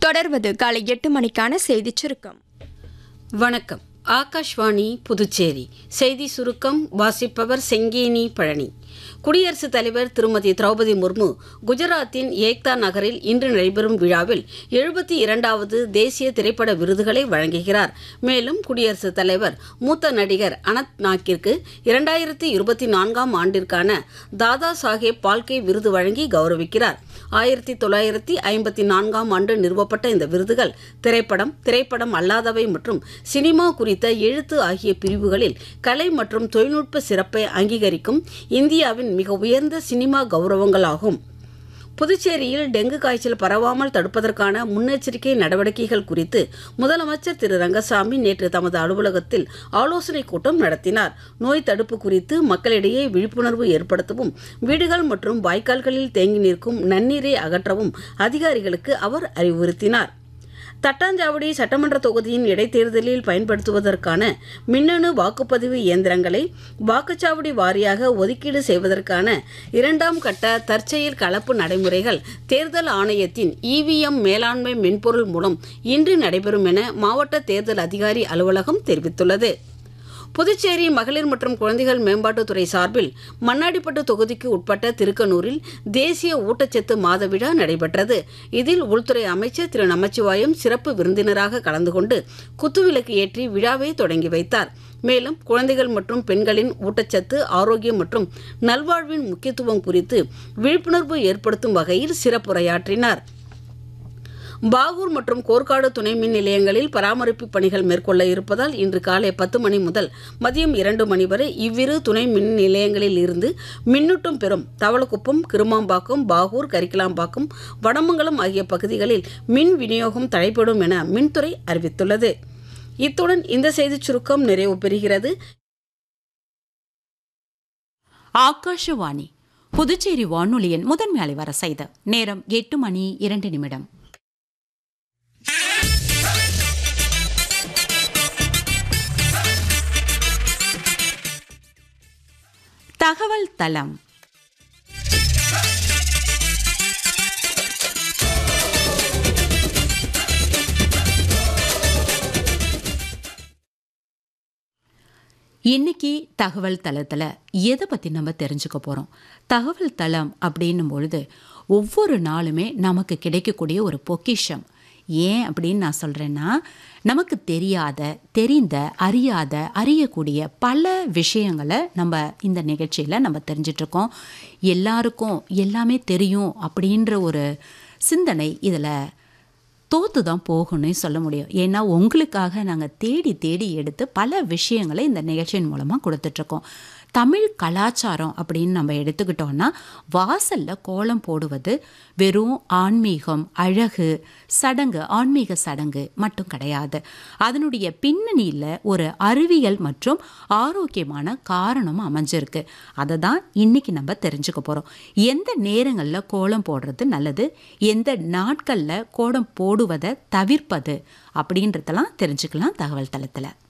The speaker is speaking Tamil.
தொடர்வது காலை எட்டு மணிக்கான செய்திச் சுருக்கம் வணக்கம் ஆகாஷ்வாணி புதுச்சேரி செய்தி சுருக்கம் வாசிப்பவர் செங்கேனி பழனி குடியரசுத் தலைவர் திருமதி திரௌபதி முர்மு குஜராத்தின் ஏக்தா நகரில் இன்று நடைபெறும் விழாவில் எழுபத்தி இரண்டாவது தேசிய திரைப்பட விருதுகளை வழங்குகிறார் மேலும் குடியரசுத் தலைவர் மூத்த நடிகர் அனந்த் நாக்கிற்கு இரண்டாயிரத்தி இருபத்தி நான்காம் ஆண்டிற்கான தாதா சாஹேப் பால்கே விருது வழங்கி கௌரவிக்கிறார் ஆயிரத்தி தொள்ளாயிரத்தி ஐம்பத்தி நான்காம் ஆண்டு நிறுவப்பட்ட இந்த விருதுகள் திரைப்படம் திரைப்படம் அல்லாதவை மற்றும் சினிமா குறித்த எழுத்து ஆகிய பிரிவுகளில் கலை மற்றும் தொழில்நுட்ப சிறப்பை அங்கீகரிக்கும் இந்தியாவின் மிக உயர்ந்த சினிமா கௌரவங்களாகும் புதுச்சேரியில் டெங்கு காய்ச்சல் பரவாமல் தடுப்பதற்கான முன்னெச்சரிக்கை நடவடிக்கைகள் குறித்து முதலமைச்சர் திரு ரங்கசாமி நேற்று தமது அலுவலகத்தில் ஆலோசனைக் கூட்டம் நடத்தினார் நோய் தடுப்பு குறித்து மக்களிடையே விழிப்புணர்வு ஏற்படுத்தவும் வீடுகள் மற்றும் வாய்க்கால்களில் தேங்கி நிற்கும் நன்னீரை அகற்றவும் அதிகாரிகளுக்கு அவர் அறிவுறுத்தினார் தட்டாஞ்சாவடி சட்டமன்ற தொகுதியின் இடைத்தேர்தலில் பயன்படுத்துவதற்கான மின்னணு வாக்குப்பதிவு இயந்திரங்களை வாக்குச்சாவடி வாரியாக ஒதுக்கீடு செய்வதற்கான இரண்டாம் கட்ட தற்செயல் கலப்பு நடைமுறைகள் தேர்தல் ஆணையத்தின் இவிஎம் மேலாண்மை மென்பொருள் மூலம் இன்று நடைபெறும் என மாவட்ட தேர்தல் அதிகாரி அலுவலகம் தெரிவித்துள்ளது புதுச்சேரி மகளிர் மற்றும் குழந்தைகள் மேம்பாட்டுத்துறை சார்பில் மண்ணாடிப்பட்டு தொகுதிக்கு உட்பட்ட திருக்கனூரில் தேசிய ஊட்டச்சத்து மாத விழா நடைபெற்றது இதில் உள்துறை அமைச்சர் திரு நமச்சிவாயம் சிறப்பு விருந்தினராக கலந்து கொண்டு குத்துவிளக்கு ஏற்றி விழாவை தொடங்கி வைத்தார் மேலும் குழந்தைகள் மற்றும் பெண்களின் ஊட்டச்சத்து ஆரோக்கியம் மற்றும் நல்வாழ்வின் முக்கியத்துவம் குறித்து விழிப்புணர்வு ஏற்படுத்தும் வகையில் சிறப்புரையாற்றினார் பாகூர் மற்றும் கோர்க்காடு துணை மின் நிலையங்களில் பராமரிப்பு பணிகள் மேற்கொள்ள இருப்பதால் இன்று காலை பத்து மணி முதல் மதியம் இரண்டு மணி வரை இவ்விரு துணை மின் நிலையங்களில் இருந்து மின்னூட்டம் பெறும் தவளக்குப்பம் கிருமாம்பாக்கம் பாகூர் கரிக்கலாம்பாக்கம் வடமங்கலம் ஆகிய பகுதிகளில் மின் விநியோகம் தடைப்படும் என மின்துறை அறிவித்துள்ளது இத்துடன் இந்த செய்திச் சுருக்கம் நிறைவு பெறுகிறது ஆகாஷவாணி புதுச்சேரி வானொலியின் முதன்மை அலைவர செய்த நேரம் எட்டு மணி இரண்டு நிமிடம் தகவல் தளம் இன்னைக்கு தகவல் தளத்தில் எதை பற்றி நம்ம தெரிஞ்சுக்க போகிறோம் தகவல் தளம் அப்படின்னும் பொழுது ஒவ்வொரு நாளுமே நமக்கு கிடைக்கக்கூடிய ஒரு பொக்கிஷம் ஏன் அப்படின்னு நான் சொல்கிறேன்னா நமக்கு தெரியாத தெரிந்த அறியாத அறியக்கூடிய பல விஷயங்களை நம்ம இந்த நிகழ்ச்சியில் நம்ம தெரிஞ்சிட்ருக்கோம் எல்லாருக்கும் எல்லாமே தெரியும் அப்படின்ற ஒரு சிந்தனை இதில் தோத்து தான் போகணும்னு சொல்ல முடியும் ஏன்னா உங்களுக்காக நாங்கள் தேடி தேடி எடுத்து பல விஷயங்களை இந்த நிகழ்ச்சியின் மூலமாக கொடுத்துட்ருக்கோம் தமிழ் கலாச்சாரம் அப்படின்னு நம்ம எடுத்துக்கிட்டோம்னா வாசலில் கோலம் போடுவது வெறும் ஆன்மீகம் அழகு சடங்கு ஆன்மீக சடங்கு மட்டும் கிடையாது அதனுடைய பின்னணியில் ஒரு அறிவியல் மற்றும் ஆரோக்கியமான காரணம் அமைஞ்சிருக்கு அதை தான் இன்னைக்கு நம்ம தெரிஞ்சுக்க போகிறோம் எந்த நேரங்களில் கோலம் போடுறது நல்லது எந்த நாட்களில் கோலம் போடுவதை தவிர்ப்பது அப்படின்றதெல்லாம் தெரிஞ்சுக்கலாம் தகவல் தளத்தில்